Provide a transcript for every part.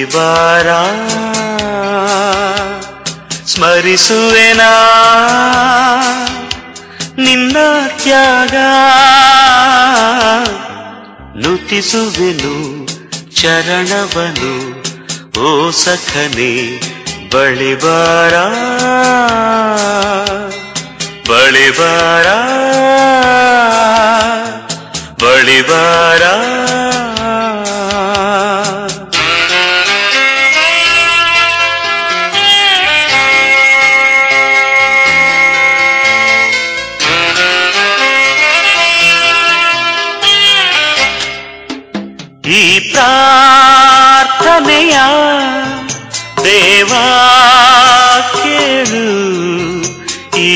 ಬಳಿಬಾರ ಸ್ಮರಿಸುವೆನಾ ನಿನ್ನ ತ್ಯಾಗ ನುತಿಸುವೆನು ಚರಣವನು ಓ ಸಖನೆ ಬಳಿಬಾರ ಬಳಿಬಾರ ಬಳಿಬಾರ ಈ ಪ್ರಾರ್ಥನೆಯ ದೇವಾ ಕೇಳು ಈ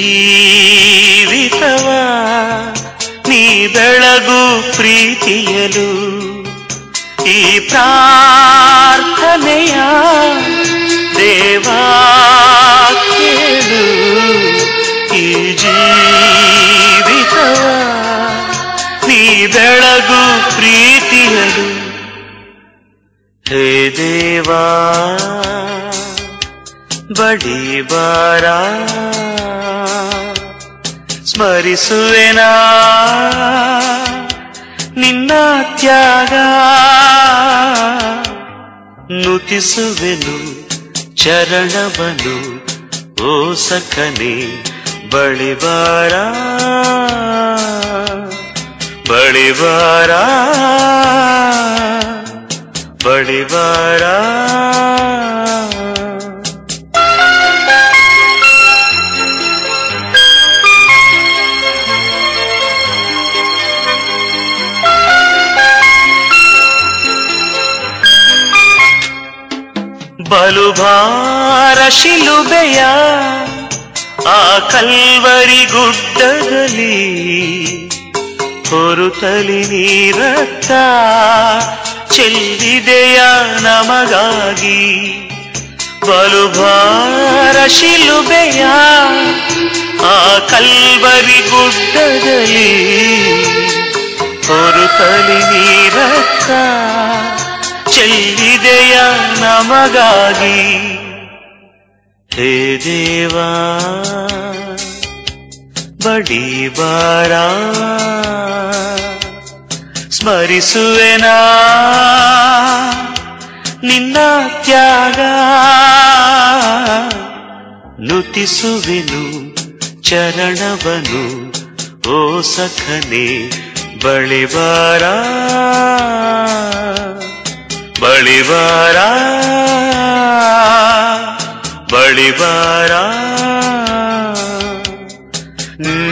ಜೀವಿತವ ನೀ ಬೆಳಗು ಪ್ರೀತಿಯಲು ಈ ಪ್ರಾರ್ಥನೆಯ ದೇವಾ ಕೇಳು ಈ ಜೀವಿತವ ನೀ ಬೆಳಗು ಪ್ರೀತಿಯಲು ಹೇ ದೇವಾ ಬಡಿ ಬಾರ ಸ್ಮರಿಸುವೆನಾ ನಿನ್ನ ತ್ಯಾಗ ನುತಿಸುವೆನು ಚರಣವನು ಓ ಸಖನೆ ಬಳಿಬಾರ ಬಳಿಬಾರ ಬಳಿಬಾರ ಬಲುಭಾರ ಶಿಲುಬೆಯ ಆ ಕಲ್ವರಿ ಗುಡ್ಡದಲ್ಲಿ ಹೊರುತಲಿ ನೀರತ್ತ ಚೆಲ್ಲಿದೆಯ ನಮಗಾಗಿ ಬಲುಭಾರ ಶಿಲುಬೆಯ ಆ ಕಲ್ವರಿ ಗುಡ್ಡದಲ್ಲಿ ಹೊರುತಲಿ ನೀರತ್ತ ಚೆಲ್ಲಿದೆಯ ನಮಗಾಗಿ ಹೇ ದೇವಾ ಬಡಿ ಬಾರ ಸ್ಮರಿಸುವೆನಾ ನಿನ್ನ ತ್ಯಾಗ ನುತಿಸುವೆನು ಚರಣವನು ಓ ಸಖನೆ ಬಳಿಬಾರ ಬಳಿಬಾರ ಬಳಿಬಾರ